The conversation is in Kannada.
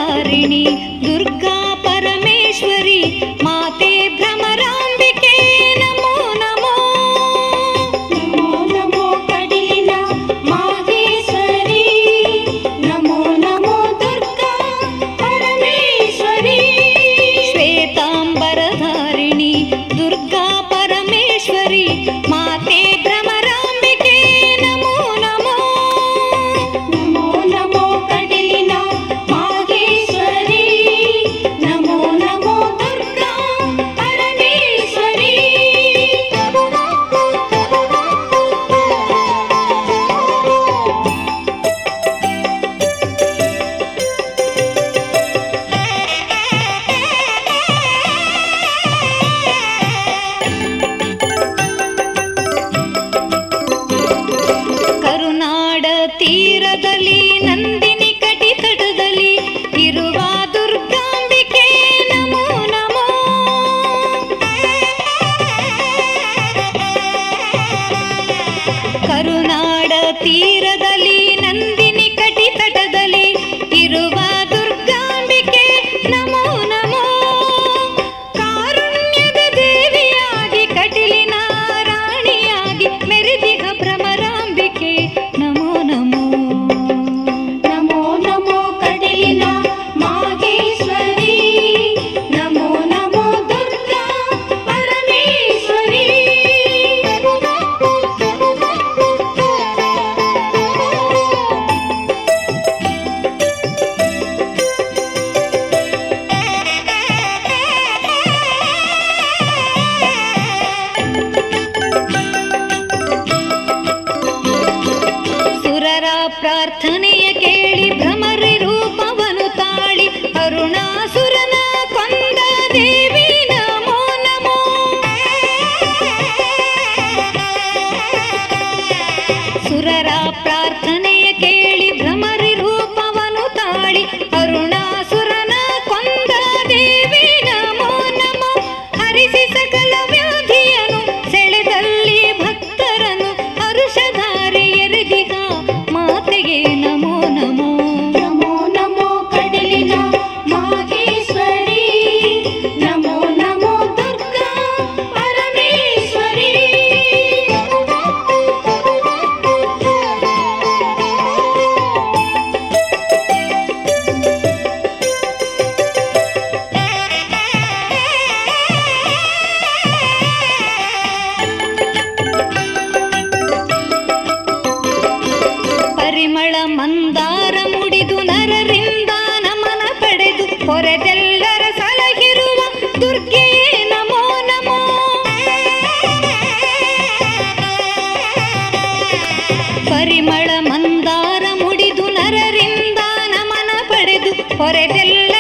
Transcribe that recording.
ವರಧಾರಿಣಿ ದುರ್ಗಾ ಪರಮೇಶ್ವರಿ ಮಾತೆ ಭ್ರಮರಾಂಬಿಕೆ ನಮೋ ನಮೋ ನಮೋ ನಮೋ ಕಡಿಲಿನ ಮಾಹೇಶ್ವರಿ ನಮೋ ನಮೋ ದುರ್ಗಾ ಪರಮೇಶ್ವರಿ ಶ್ವೇತಾಂಬರಧಾರಿಣಿ ದುರ್ಗಾ ಪರಮೇಶ್ವರಿ ಮಾತೆ ಭ್ರಮರಾಂಬಿಕೆ ನಮೋ ನಮೋ ನಮೋ ನಮೋ ಕಡಿಲಿನ ಮಾಹೇಶ್ವರಿ ನಮೋ ನಮೋ ದುರ್ಗಾ ಪರಮೇಶ್ವರಿ ಕರುನಾಡ ತೀರದಲ್ಲಿ ನಂದಿನಿ ಕಟಿತಟದಲ್ಲಿ ಇರುವ ದುರ್ಗಾಂಬಿಕೆ ನಮೋ ನಮೋ ಕರುನಾಡ ತೀರದಲ್ಲಿ ನಂದಿನಿ ಕಟಿತಟದಲ್ಲಿ ಇರುವ ದುರ್ಗಾಂಬಿಕೆ ನಮೋ ನಮೋ ಕಾರುಣ್ಯದ ದೇವಿಯಾಗಿ ಕಟಿಲಿನ ರಾಣಿಯಾಗಿ ಮೆರೆದಿಗ ಭ್ರಮರಾಂಬಿಕೆ ನಮೋ ನಮೋ ನಮೋ ನಮೋ ಕಡಿಲಿನ ಮಾಹೇಶ್ವರಿ ನಮೋ ನಮೋ ದುರ್ಗಾ ಪರಮೇಶ್ವರಿ ಸುರರ ಪ್ರಾರ್ಥನೆಯ ಕೇಳಿ ಭ್ರಮರಿ ರೂಪವನು ತಾಳಿ ಅರುಣಾಸುರನ ಕೊಂದ ದೇವಿ ನಮೋ ನಮೋ ಸುರರ ಪ್ರಾರ್ಥನೆಯ ಕೇಳಿ ಭ್ರಮರಿ ರೂಪವನು ತಾಳಿ ಅರುಣಾಸುರನ ಕೊಂದ ದೇವಿ ನಮೋ ನಮೋ ಹರಿಸಿ ಸಕಲ ವ್ಯಾಧಿಯನು ಸೆಳೆದಲ್ಲಿ ಭಕ್ತರನು ಹರುಷಧಾರೆ ಎರೆದಿಗ ಮಾತೆಗೆ ನಮೋ ನಮೋ ನಮೋ ನಮೋ ಕಡಿಲಿನ ಮಾಹೇಶ್ವರಿ ನಮೋ ನಮೋ ದುರ್ಗಾ ಪರಮೇಶ್ವರಿ ಪರಿಮಳ ಮಂದಾರ ಮುಡಿದು ನರರಿಂದ ನಮನ ಪಡೆದು ಹೊರೆದೆಲ್ಲರ ಸಲಹಿರುವ ದುರ್ಗೆಯೇ ನಮೋ ನಮೋ ಪರಿಮಳ ಮಂದಾರ ಮುಡಿದು ನರರಿಂದ ನಮನ ಪಡೆದು ಹೊರೆದೆಲ್ಲ